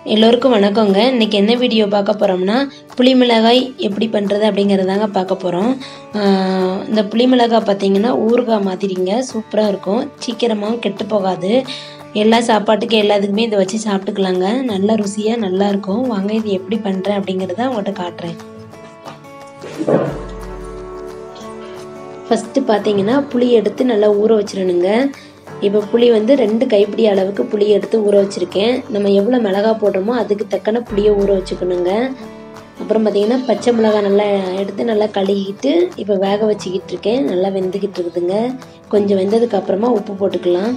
எல்லோருக்கும் வணக்கங்க இன்றைக்கி என்ன வீடியோ பார்க்க போகிறோம்னா புளி மிளகாய் எப்படி பண்ணுறது அப்படிங்கிறதாங்க பார்க்க போகிறோம் இந்த புளி மிளகாய் பார்த்தீங்கன்னா ஊறுகாய் மாதிரிங்க சூப்பராக இருக்கும் சீக்கிரமாகவும் கெட்டு போகாது எல்லா சாப்பாட்டுக்கு எல்லாத்துக்குமே இதை வச்சு சாப்பிட்டுக்கலாங்க நல்லா ருசியாக நல்லா இருக்கும் வாங்க இது எப்படி பண்ணுறேன் அப்படிங்கிறத உங்கள்கிட்ட காட்டுறேன் ஃபஸ்ட்டு பார்த்தீங்கன்னா புளி எடுத்து நல்லா ஊற வச்சிடணுங்க இப்போ புளி வந்து ரெண்டு கைப்பிடி அளவுக்கு புளி எடுத்து ஊற வச்சுருக்கேன் நம்ம எவ்வளோ மிளகா போடுறோமோ அதுக்கு தக்கன புளியை ஊற வச்சுக்கணுங்க அப்புறம் பார்த்தீங்கன்னா பச்சை மிளகாய் நல்லா எடுத்து நல்லா கழுகிட்டு இப்போ வேக வச்சுக்கிட்டு இருக்கேன் நல்லா வெந்துக்கிட்டு இருக்குதுங்க கொஞ்சம் வெந்ததுக்கு அப்புறமா உப்பு போட்டுக்கலாம்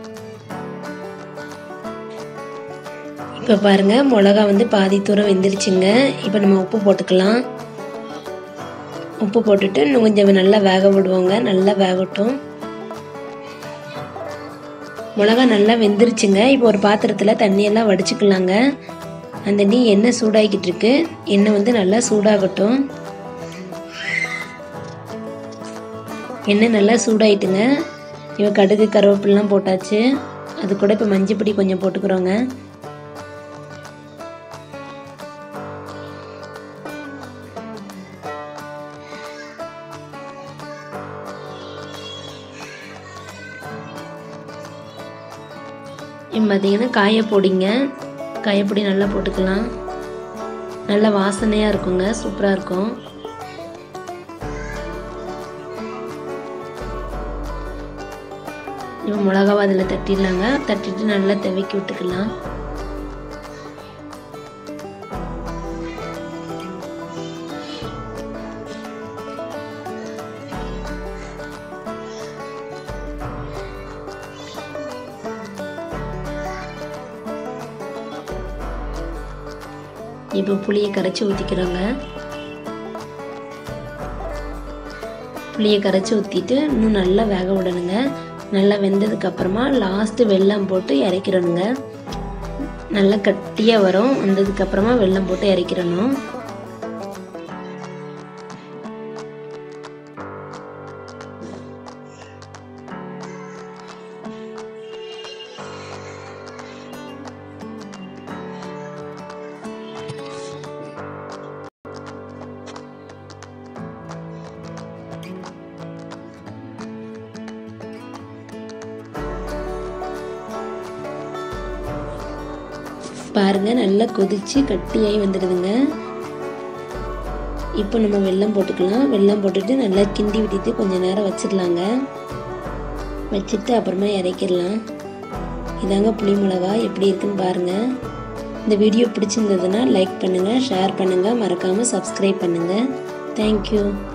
இப்போ பாருங்கள் மிளகா வந்து பாதி தூரம் வெந்துருச்சுங்க இப்போ நம்ம உப்பு போட்டுக்கலாம் உப்பு போட்டுட்டு இன்னும் கொஞ்சம் நல்லா வேக விடுவோங்க நல்லா வேகட்டும் மிளகா நல்லா வெந்துருச்சுங்க இப்போ ஒரு பாத்திரத்தில் தண்ணியெல்லாம் வடிச்சுக்கலாங்க அந்த நீ எண்ணெய் சூடாகிக்கிட்டு இருக்கு எண்ணெய் வந்து நல்லா சூடாகட்டும் எண்ணெய் நல்லா சூடாயிட்டுங்க இப்போ கடுகு கருவேப்பிலாம் போட்டாச்சு அது கூட இப்போ மஞ்சப்பொடி கொஞ்சம் போட்டுக்கிறோங்க பார்த்தீங்கன்னா காயப்பொடிங்க காயப்பொடி நல்லா போட்டுக்கலாம் நல்ல வாசனையாக இருக்குங்க சூப்பராக இருக்கும் இப்போ மிளகாவை அதில் தட்டிடலாங்க தட்டிட்டு நல்லா துவக்கி விட்டுக்கலாம் இப்போ புளியை கரைச்சி ஊற்றிக்கிறோங்க புளியை கரைச்சி ஊற்றிட்டு இன்னும் நல்லா வேக விடணுங்க நல்லா வெந்ததுக்கு அப்புறமா லாஸ்ட்டு வெல்லம் போட்டு இறக்கிடணுங்க நல்லா கட்டியாக வரும் வந்ததுக்கு அப்புறமா வெல்லம் போட்டு இறக்கிடணும் பாருங்க நல்லா கொதிச்சு கட்டியாகி வந்துடுதுங்க இப்போ நம்ம வெல்லம் போட்டுக்கலாம் வெல்லம் போட்டுட்டு நல்லா கிண்டி விட்டுட்டு கொஞ்சம் நேரம் வச்சிடலாங்க வச்சுட்டு அப்புறமா இறக்கிடலாம் இதாங்க புளி மிளகா எப்படி இருக்குன்னு பாருங்கள் இந்த வீடியோ பிடிச்சிருந்ததுன்னா லைக் பண்ணுங்கள் ஷேர் பண்ணுங்கள் மறக்காமல் சப்ஸ்கிரைப் பண்ணுங்கள் தேங்க்யூ